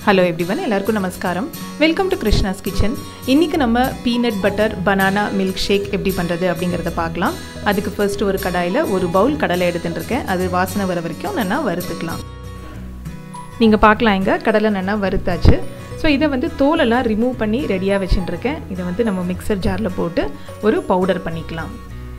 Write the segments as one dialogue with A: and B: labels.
A: hello everyone எல்லாருக்கும் நமஸ்காரம் welcome to Krishna's kitchen இன்றைக்கி நம்ம peanut butter banana milk shake எப்படி பண்ணுறது அப்படிங்கிறத பார்க்கலாம் அதுக்கு ஃபர்ஸ்ட் ஒரு கடாயில் ஒரு பவுல் கடலை எடுத்துட்டு இருக்கேன் அது வாசனை வர வரைக்கும் நல்லா வறுத்துக்கலாம் நீங்கள் பார்க்கலாம் இங்கே கடலை நல்லா வறுத்தாச்சு ஸோ இதை வந்து தோலெல்லாம் ரிமூவ் பண்ணி ரெடியாக வச்சுட்டுருக்கேன் இதை வந்து நம்ம மிக்சர் ஜாரில் போட்டு ஒரு பவுடர் பண்ணிக்கலாம்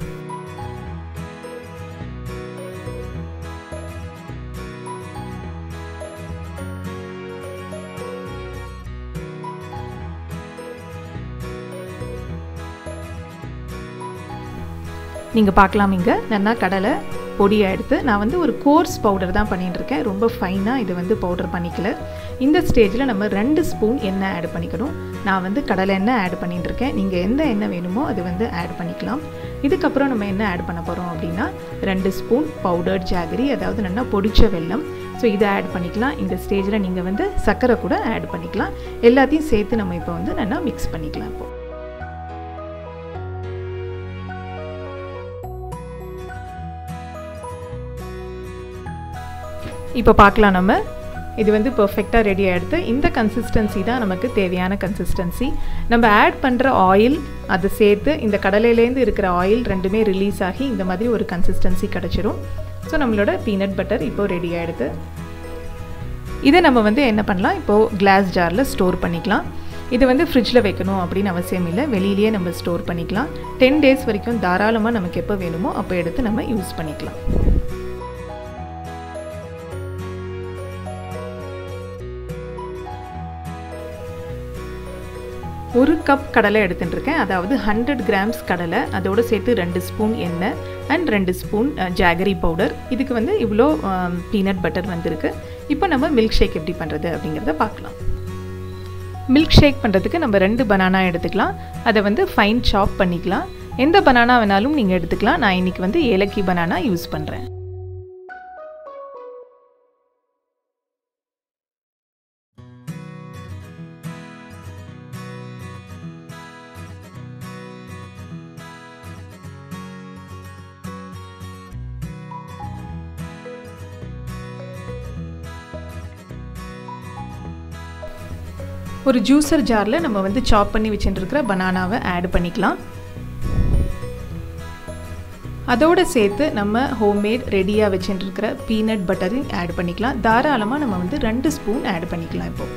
A: நீங்கள் பார்க்கலாம் இங்கே நல்லா கடலை பொடியாக எடுத்து நான் வந்து ஒரு கோர்ஸ் பவுடர் தான் பண்ணிட்டுருக்கேன் ரொம்ப ஃபைனாக இது வந்து பவுடர் பண்ணிக்கல இந்த ஸ்டேஜில் நம்ம ரெண்டு ஸ்பூன் எண்ணெய் ஆட் பண்ணிக்கணும் நான் வந்து கடலை எண்ணெய் ஆட் பண்ணிட்டுருக்கேன் நீங்கள் எந்த எண்ணெய் வேணுமோ அது வந்து ஆட் பண்ணிக்கலாம் இதுக்கப்புறம் நம்ம என்ன ஆட் பண்ண போகிறோம் அப்படின்னா ரெண்டு ஸ்பூன் பவுடர்ட் ஜாகரி அதாவது நல்லா பொடிச்ச வெல்லம் ஸோ இதை ஆட் பண்ணிக்கலாம் இந்த ஸ்டேஜில் நீங்கள் வந்து சர்க்கரை கூட ஆட் பண்ணிக்கலாம் எல்லாத்தையும் சேர்த்து நம்ம இப்போ வந்து நல்லா மிக்ஸ் பண்ணிக்கலாம் இப்போது இப்போ பார்க்கலாம் நம்ம இது வந்து பர்ஃபெக்டாக ரெடி ஆகிடுது இந்த கன்சிஸ்டன்சி தான் நமக்கு தேவையான கன்சிஸ்டன்சி நம்ம ஆட் பண்ணுற ஆயில் அதை சேர்த்து இந்த கடலையிலேருந்து இருக்கிற ஆயில் ரெண்டுமே ரிலீஸ் ஆகி இந்த மாதிரி ஒரு கன்சிஸ்டன்சி கிடச்சிரும் ஸோ நம்மளோட பீனட் பட்டர் இப்போது ரெடி ஆகிடுது இதை நம்ம வந்து என்ன பண்ணலாம் இப்போது கிளாஸ் ஜாரில் ஸ்டோர் பண்ணிக்கலாம் இது வந்து ஃப்ரிட்ஜில் வைக்கணும் அப்படின்னு அவசியம் இல்லை வெளியிலேயே நம்ம ஸ்டோர் பண்ணிக்கலாம் டென் டேஸ் வரைக்கும் தாராளமாக நமக்கு எப்போ வேணுமோ அப்போ எடுத்து நம்ம யூஸ் பண்ணிக்கலாம் ஒரு கப் கடலை எடுத்துட்டுருக்கேன் அதாவது ஹண்ட்ரட் கிராம்ஸ் கடலை அதோடு சேர்த்து ரெண்டு ஸ்பூன் எண்ணெய் அண்ட் ரெண்டு ஸ்பூன் ஜாகரி பவுடர் இதுக்கு வந்து இவ்வளோ பீனட் பட்டர் வந்திருக்கு இப்போ நம்ம மில்க் ஷேக் எப்படி பண்ணுறது அப்படிங்கிறத பார்க்கலாம் மில்க் ஷேக் பண்ணுறதுக்கு நம்ம ரெண்டு பனானா எடுத்துக்கலாம் அதை வந்து ஃபைன் சாப் பண்ணிக்கலாம் எந்த பனானா வேணாலும் நீங்கள் எடுத்துக்கலாம் நான் இன்றைக்கி வந்து ஏலக்கி பனானா யூஸ் பண்ணுறேன் ஒரு ஜூஸர் ஜாரில் நம்ம வந்து சாப் பண்ணி வச்சுட்டுருக்கிற பனானாவை ஆட் பண்ணிக்கலாம் அதோடு சேர்த்து நம்ம ஹோம்மேட் ரெடியாக வச்சுட்டுருக்கிற பீனட் பட்டரையும் ஆட் பண்ணிக்கலாம் தாராளமாக நம்ம வந்து ரெண்டு ஸ்பூன் ஆட் பண்ணிக்கலாம் இப்போது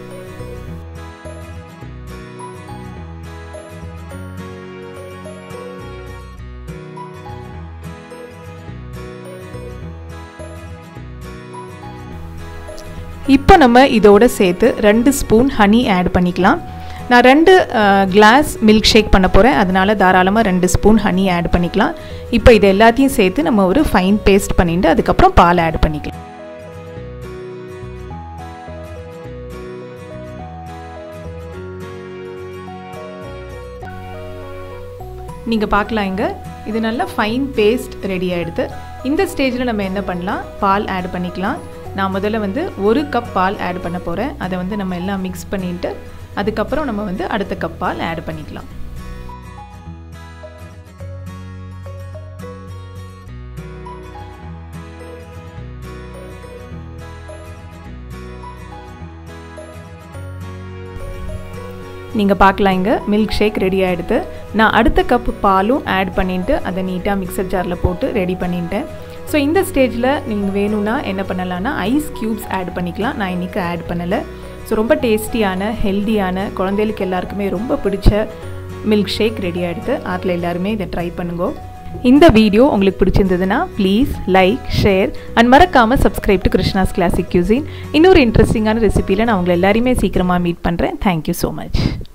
A: இப்போ நம்ம இதோட சேர்த்து ரெண்டு ஸ்பூன் ஹனி ஆட் பண்ணிக்கலாம் நான் ரெண்டு கிளாஸ் மில்க் ஷேக் பண்ண போகிறேன் அதனால் தாராளமாக ரெண்டு ஸ்பூன் ஹனி ஆட் பண்ணிக்கலாம் இப்போ இது எல்லாத்தையும் சேர்த்து நம்ம ஒரு ஃபைன் பேஸ்ட் பண்ணிட்டு அதுக்கப்புறம் பால் ஆட் பண்ணிக்கலாம் நீங்கள் பார்க்கலாம் இங்கே இது நல்லா ஃபைன் பேஸ்ட் ரெடி ஆகிடுது இந்த ஸ்டேஜில் நம்ம என்ன பண்ணலாம் பால் ஆட் பண்ணிக்கலாம் நான் முதல்ல வந்து ஒரு கப் பால் ஆட் பண்ண போகிறேன் அதை வந்து நம்ம எல்லாம் மிக்ஸ் பண்ணிட்டு அதுக்கப்புறம் நம்ம வந்து அடுத்த கப் பால் ஆட் பண்ணிக்கலாம் நீங்கள் பார்க்கலாம் இங்கே மில்க் ஷேக் ரெடி ஆகிடுது நான் அடுத்த கப்பு பாலும் ஆட் பண்ணிவிட்டு அதை நீட்டாக மிக்சர் ஜாரில் போட்டு ரெடி பண்ணிட்டேன் ஸோ இந்த ஸ்டேஜில் நீங்கள் வேணும்னா என்ன பண்ணலான்னா ஐஸ் க்யூப்ஸ் ஆட் பண்ணிக்கலாம் நான் இன்றைக்கி ஆட் பண்ணலை ஸோ ரொம்ப டேஸ்டியான ஹெல்த்தியான குழந்தைகளுக்கு எல்லாருக்குமே ரொம்ப பிடிச்ச மில்க் ஷேக் ரெடி ஆகிடுது அதில் எல்லாருமே இதை ட்ரை பண்ணுங்க இந்த வீடியோ உங்களுக்கு பிடிச்சிருந்ததுன்னா ப்ளீஸ் லைக் ஷேர் அண்ட் மறக்காமல் subscribe to Krishna's classic cuisine இன்னொரு இன்ட்ரெஸ்டிங்கான ரெசிபியில் நான் உங்களை எல்லாரையுமே சீக்கிரமாக மீட் பண்ணுறேன் தேங்க்யூ ஸோ மச்